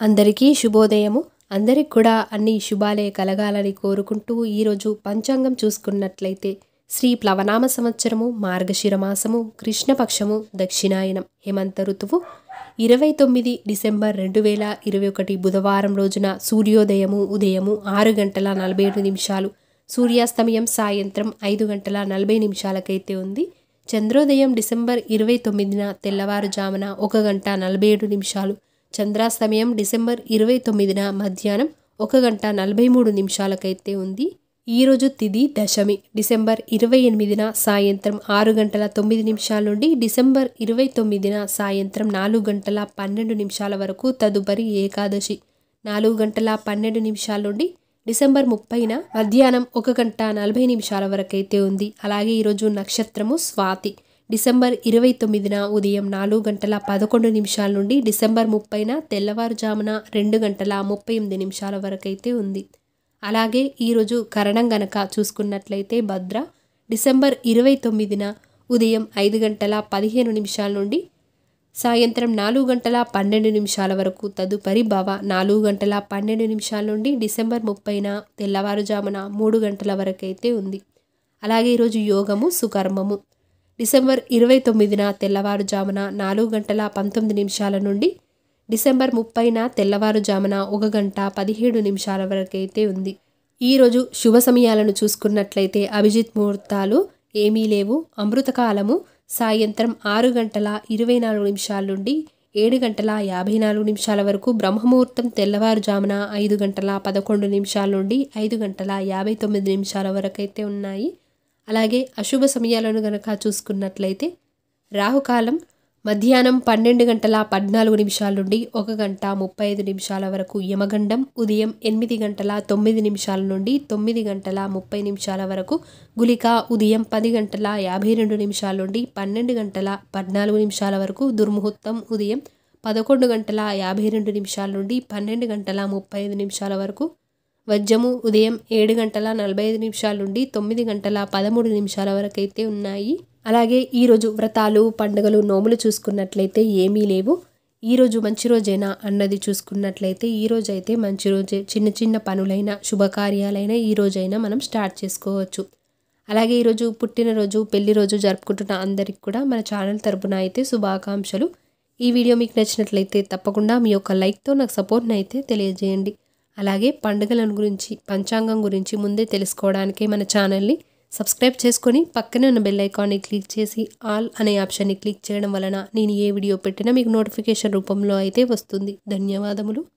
అందరికీ శుభోదయము అందరికి కూడా అన్ని శుభాలే కలగాలని కోరుకుంటూ ఈరోజు పంచాంగం చూసుకున్నట్లయితే శ్రీ ప్లవనామ సంవత్సరము మార్గశిర మాసము కృష్ణపక్షము దక్షిణాయనం హేమంత ఋతువు ఇరవై తొమ్మిది డిసెంబర్ రెండు వేల ఇరవై ఒకటి బుధవారం రోజున సూర్యోదయము ఉదయము ఆరు గంటల నలభై ఏడు నిమిషాలు సూర్యాస్తమయం సాయంత్రం ఐదు గంటల నలభై నిమిషాలకైతే ఉంది చంద్రోదయం డిసెంబర్ ఇరవై తొమ్మిదిన తెల్లవారుజామున ఒక గంట నలభై ఏడు నిమిషాలు చంద్రాస్తమయం డిసెంబర్ ఇరవై తొమ్మిదిన మధ్యాహ్నం ఒక గంట నలభై మూడు నిమిషాలకైతే ఉంది ఈరోజు తిది దశమి డిసెంబర్ ఇరవై ఎనిమిదిన సాయంత్రం ఆరు గంటల తొమ్మిది నిమిషాల నుండి డిసెంబర్ ఇరవై తొమ్మిదిన సాయంత్రం నాలుగు గంటల పన్నెండు నిమిషాల వరకు తదుపరి ఏకాదశి నాలుగు గంటల పన్నెండు నిమిషాల నుండి డిసెంబర్ ముప్పైన మధ్యాహ్నం ఒక గంట నలభై నిమిషాల వరకైతే ఉంది అలాగే ఈరోజు నక్షత్రము స్వాతి డిసెంబర్ ఇరవై తొమ్మిదిన ఉదయం నాలుగు గంటల పదకొండు నిమిషాల నుండి డిసెంబర్ ముప్పైన తెల్లవారుజామున రెండు గంటల ముప్పై ఎనిమిది నిమిషాల వరకైతే ఉంది అలాగే ఈరోజు కరణం గనక చూసుకున్నట్లయితే భద్ర డిసెంబర్ ఇరవై తొమ్మిదిన ఉదయం ఐదు గంటల పదిహేను నిమిషాల నుండి సాయంత్రం నాలుగు గంటల పన్నెండు నిమిషాల వరకు తదుపరి భవ నాలుగు గంటల పన్నెండు నిమిషాల నుండి డిసెంబర్ ముప్పైన తెల్లవారుజామున మూడు గంటల వరకైతే ఉంది అలాగే ఈరోజు యోగము సుకర్మము డిసెంబర్ ఇరవై తొమ్మిదిన తెల్లవారుజామున నాలుగు గంటల పంతొమ్మిది నిమిషాల నుండి డిసెంబర్ ముప్పైన తెల్లవారుజామున ఒక గంట పదిహేడు నిమిషాల వరకైతే ఉంది ఈరోజు శుభ సమయాలను చూసుకున్నట్లయితే అభిజిత్ ముహూర్తాలు ఏమీ లేవు అమృతకాలము సాయంత్రం ఆరు గంటల ఇరవై నాలుగు నిమిషాల నుండి ఏడు గంటల యాభై నాలుగు నిమిషాల వరకు బ్రహ్మముహూర్తం తెల్లవారుజామున ఐదు గంటల పదకొండు నిమిషాల నుండి ఐదు గంటల యాభై తొమ్మిది నిమిషాల వరకైతే ఉన్నాయి అలాగే అశుభ సమయాలను గనక చూసుకున్నట్లయితే రాహుకాలం మధ్యాహ్నం పన్నెండు గంటల పద్నాలుగు నిమిషాల నుండి ఒక గంట ముప్పై ఐదు నిమిషాల వరకు యమగండం ఉదయం ఎనిమిది గంటల తొమ్మిది నిమిషాల నుండి తొమ్మిది గంటల ముప్పై నిమిషాల వరకు గులిక ఉదయం పది గంటల యాభై రెండు నిమిషాల నుండి పన్నెండు గంటల పద్నాలుగు నిమిషాల వరకు దుర్ముహూర్తం ఉదయం పదకొండు గంటల యాభై రెండు నిమిషాల నుండి పన్నెండు గంటల ముప్పై ఐదు నిమిషాల వరకు వజ్రము ఉదయం ఏడు గంటల నలభై ఐదు నిమిషాల నుండి తొమ్మిది గంటల పదమూడు నిమిషాల వరకు అయితే ఉన్నాయి అలాగే ఈరోజు వ్రతాలు పండుగలు నోములు చూసుకున్నట్లయితే ఏమీ లేవు ఈరోజు మంచి రోజైనా అన్నది చూసుకున్నట్లయితే ఈ రోజు అయితే మంచి రోజే చిన్న చిన్న పనులైన శుభకార్యాలైన ఈ రోజైనా మనం స్టార్ట్ చేసుకోవచ్చు అలాగే ఈరోజు పుట్టినరోజు పెళ్లి రోజు జరుపుకుంటున్న అందరికి కూడా మన ఛానల్ తరపున అయితే శుభాకాంక్షలు ఈ వీడియో మీకు నచ్చినట్లయితే తప్పకుండా మీ యొక్క లైక్తో నాకు సపోర్ట్ని అయితే తెలియజేయండి అలాగే పండుగల గురించి పంచాంగం గురించి ముందే తెలుసుకోవడానికి మన ఛానల్ని సబ్స్క్రైబ్ చేసుకొని పక్కనే ఉన్న బెల్ ఐకాన్ని క్లిక్ చేసి ఆల్ అనే ఆప్షన్ని క్లిక్ చేయడం వలన నేను ఏ వీడియో పెట్టినా మీకు నోటిఫికేషన్ రూపంలో అయితే వస్తుంది ధన్యవాదములు